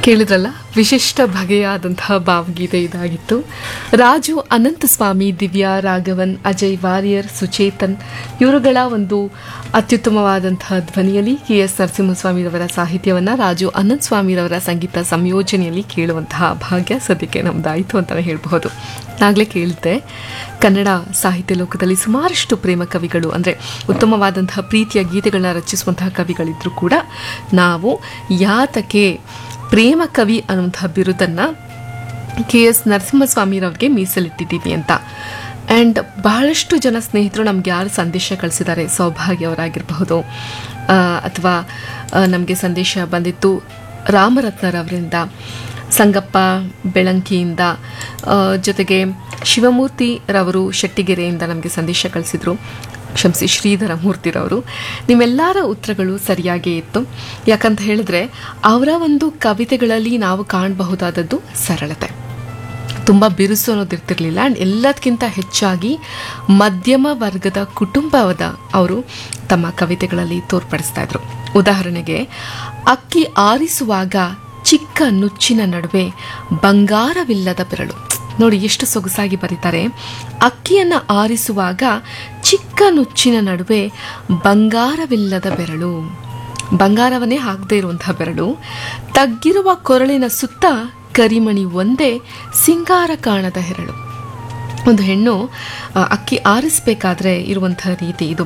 ಕೇಳಿದ್ರಲ್ಲ ವಿಶಿಷ್ಟ ಬಗೆಯಾದಂತಹ ಭಾವಗೀತೆ ಇದಾಗಿತ್ತು ರಾಜು ಅನಂತಸ್ವಾಮಿ ದಿವ್ಯಾ ರಾಘವನ್ ಅಜಯ್ ವಾರಿಯರ್ ಸುಚೇತನ್ ಇವರುಗಳ ಒಂದು ಅತ್ಯುತ್ತಮವಾದಂತಹ ಧ್ವನಿಯಲ್ಲಿ ಕೆ ಎಸ್ ನರಸಿಂಹಸ್ವಾಮಿರವರ ಸಾಹಿತ್ಯವನ್ನು ರಾಜು ಅನಂತಸ್ವಾಮಿರವರ ಸಂಗೀತ ಸಂಯೋಜನೆಯಲ್ಲಿ ಕೇಳುವಂತಹ ಭಾಗ್ಯ ಸದ್ಯಕ್ಕೆ ನಮ್ದಾಯಿತು ಅಂತಲೇ ಹೇಳಬಹುದು ನಾಗಲೇ ಕೇಳಿದ್ದೆ ಕನ್ನಡ ಸಾಹಿತ್ಯ ಲೋಕದಲ್ಲಿ ಸುಮಾರಷ್ಟು ಪ್ರೇಮ ಕವಿಗಳು ಅಂದರೆ ಉತ್ತಮವಾದಂತಹ ಪ್ರೀತಿಯ ಗೀತೆಗಳನ್ನ ರಚಿಸುವಂತಹ ಕವಿಗಳಿದ್ರೂ ಕೂಡ ನಾವು ಯಾತಕ್ಕೆ ಪ್ರೇಮ ಕವಿ ಅನ್ನುವಂತಹ ಬಿರುದನ್ನು ಕೆ ಎಸ್ ನರಸಿಂಹಸ್ವಾಮಿರವ್ರಿಗೆ ಮೀಸಲಿಟ್ಟಿದ್ದೀವಿ ಅಂತ ಆ್ಯಂಡ್ ಬಹಳಷ್ಟು ಜನ ಸ್ನೇಹಿತರು ನಮ್ಗೆ ಯಾರು ಸಂದೇಶ ಕಳಿಸಿದ್ದಾರೆ ಸೌಭಾಗ್ಯ ಅವರಾಗಿರಬಹುದು ಅಥವಾ ನಮಗೆ ಸಂದೇಶ ಬಂದಿತ್ತು ರಾಮರತ್ನರವರಿಂದ ಸಂಗಪ್ಪ ಬೆಳಂಕಿಯಿಂದ ಆ, ಜೊತೆಗೆ ಶಿವಮೂರ್ತಿ ರವರು ಶೆಟ್ಟಿಗೆರೆಯಿಂದ ನಮಗೆ ಸಂದೇಶ ಕಳಿಸಿದರು ಕ್ಷಮಿಸಿ ಶ್ರೀಧರ ಮೂರ್ತಿರವರು ನಿಮ್ಮೆಲ್ಲರ ಉತ್ತರಗಳು ಸರಿಯಾಗೇ ಇತ್ತು ಯಾಕಂತ ಹೇಳಿದ್ರೆ ಅವರ ಒಂದು ಕವಿತೆಗಳಲ್ಲಿ ನಾವು ಕಾಣಬಹುದಾದದ್ದು ಸರಳತೆ ತುಂಬ ಬಿರುಸು ಅನ್ನೋದಿರ್ತಿರ್ಲಿಲ್ಲ ಆ್ಯಂಡ್ ಎಲ್ಲದಕ್ಕಿಂತ ಹೆಚ್ಚಾಗಿ ಮಧ್ಯಮ ವರ್ಗದ ಕುಟುಂಬದ ಅವರು ತಮ್ಮ ಕವಿತೆಗಳಲ್ಲಿ ತೋರ್ಪಡಿಸ್ತಾ ಇದ್ರು ಉದಾಹರಣೆಗೆ ಅಕ್ಕಿ ಆರಿಸುವಾಗ ಚಿಕ್ಕ ನುಚ್ಚಿನ ನಡುವೆ ಬಂಗಾರವಿಲ್ಲದ ಬೆರಳು ನೋಡಿ ಎಷ್ಟು ಸೊಗಸಾಗಿ ಬರೀತಾರೆ ಅಕ್ಕಿಯನ್ನು ಆರಿಸುವಾಗ ಚಿಕ್ಕ ನುಚ್ಚಿನ ನಡುವೆ ಬಂಗಾರವಿಲ್ಲದ ಬೆರಳು ಬಂಗಾರವನ್ನೇ ಹಾಕದೇ ಇರುವಂತಹ ಬೆರಳು ತಗ್ಗಿರುವ ಕೊರಳಿನ ಸುತ್ತ ಕರಿಮಣಿ ಒಂದೇ ಸಿಂಗಾರ ಕಾಣದ ಹೆರಳು ಒಂದು ಹೆಣ್ಣು ಆ, ಅಕ್ಕಿ ಆರಿಸಬೇಕಾದ್ರೆ ಇರುವಂತಹ ರೀತಿ ಇದು